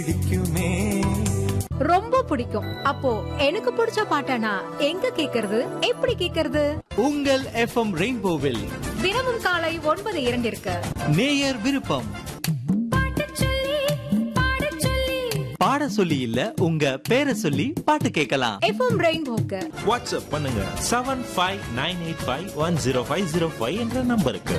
பிடிக்குமே ரொம்ப பிடிக்கும் அப்போ எனக்கு பிடிச்ச பாட்டனா எங்க கேக்குறது எப்படி கேக்குறது உங்கள் எஃப்எம் ரெயின்போவில் தினமும் காலை ஒன்பது இரண்டிற்கு நேயர் விருப்பம் பாட சொல்லி இல்ல உங்க பேரை சொல்லி பாட்டு கேட்கலாம் எஃப்எம் ரெயின்போக்கு வாட்ஸ்அப் பண்ணுங்க seven five nine eight five one zero five zero five என்ற நம்பருக்கு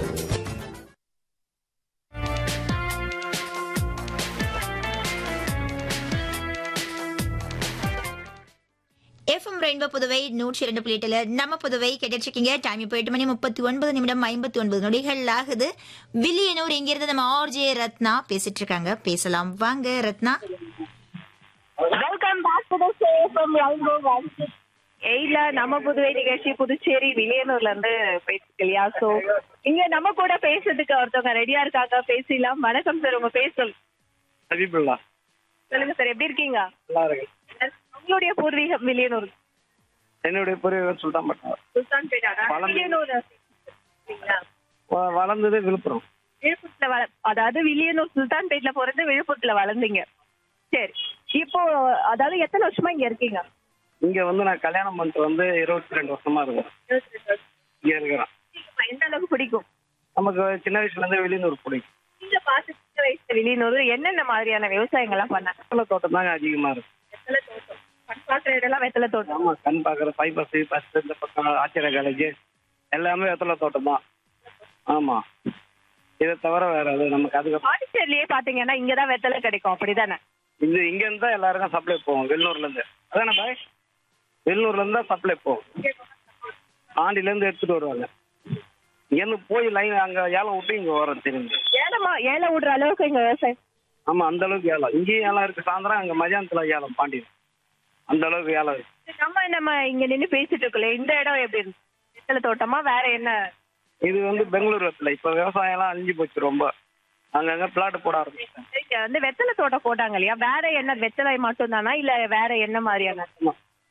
எஃப்எம் ரெயின்போ புதுவை நூற்றி இரண்டு புள்ளி எட்டுல நம்ம புதுவை கேட்டுட்டு இருக்கீங்க டைம் இப்போ எட்டு மணி முப்பத்தி ஒன்பது நிமிடம் ஐம்பத்தி ஒன்பது நொடிகள் ஆகுது வில்லியனூர் இங்கிருந்து நம்ம ஆர்ஜே ரத்னா பேசிட்டு இருக்காங்க பேசலாம் வாங்க Ratna welcome back to the சேஃபம் லைவ் ஒன் எயில நம்ம புதுவை நிகழ்ச்சி புதுச்சேரி வில்லியனூர்ல இருந்து பேசிட்டு இல்லையா சோ இங்க நம்ம கூட பேசுறதுக்கு ஒருத்தவங்க ரெடியா இருக்காங்க பேசலாம் வணக்கம் சார் உங்க பேர் சொல் ஹபீபுல்லா சொல்லுங்க சார் எப்படி இருக்கீங்க நல்லா இருக்கு உங்களுடைய பூர்வீகம் வில்லியனூர் என்னுடைய பூர்வீகம் சுல்தான் பட்டணம் சுல்தான் பேட்டாடா வளர்ந்து- வில்லியனூர் சரிங்களா? வ- வளர்ந்தது விழுப்புரம் விழுப்புரத்துல வள அதாவது வில்லியனூர் சுல்தான் பேட்ல பிறந்து விழுப்புரத்துல வளர்ந்தீங்க சரி இப்போ அதாவது எத்தனை வருஷமா இங்க இருக்கீங்க இங்க வந்து நான் கல்யாணம் பண்ணிட்டு வந்து இருபத்தி ரெண்டு வருஷமா இருக்கும் இங்க இருக்கிறேன் எந்த அளவுக்கு பிடிக்கும் நமக்கு சின்ன வயசுல இருந்து வெளியூர் பிடிக்கும் நீங்க பார்த்து சின்ன வயசுல வில்லியனூர் என்னென்ன மாதிரியான விவசாயங்கள்லாம் பண்ணாங்க வெத்தலை தோட்டம் தாங்க அதிகமா இருக்கும் வெத்தலை தோட்டம் கண் பார்க்குற இடம்லாம் வெத்தலை தோட்டம் ஆமா கண் பாக்குற ஃபைபர் பஸ் இந்த பக்கம் ஆச்சரிய காலேஜ் எல்லாமே வெத்தலை தோட்டம் தான் ஆமா இதை தவிர வேற அது நமக்கு அதுக்கு பாண்டிச்சேரியிலேயே பாத்தீங்கன்னா இங்கதான் வெத்தலை கிடைக்கும் அப்படிதானே இது இங்க இருந்தா எல்லாருக்கும் சப்ளை போகும் வெள்ளூர்ல இருந்து அதானே பாய் வெள்ளூர்ல இருந்தா சப்ளை போகும் ஆண்டில இருந்து எடுத்துட்டு வருவாங்க இங்க இருந்து போய் லைன் அங்க ஏலம் விட்டு இங்க வரும் திரும்பி ஏலமா ஏல விடுற அளவுக்கு இங்க விவசாயம் ஆமா அந்த அளவுக்கு ஏலம் இங்கேயும் ஏலம் இருக்கு சாயந்தரம் அங்க மதியானத்துல ஏலம் பாண்டியன் அந்த அளவுக்கு ஏலம் இருக்கு நம்ம நம்ம இங்க நின்னு பேசிட்டு இருக்கல இந்த இடம் எப்படி இருக்கு வெத்தலை தோட்டமா வேற என்ன இது வந்து பெங்களூர் வெத்தலை இப்ப விவசாயம் எல்லாம் அழிஞ்சு போச்சு ரொம்ப அங்கங்க பிளாட் போட ஆரம்பிச்சிட்டாங்க இங்க வந்து வெத்தலை தோட்டம் போட்டாங்க இல்லையா வேற என்ன வெத்தலை மட்டும் தானா இல்ல வேற என்ன மாதிரியான ஆமா.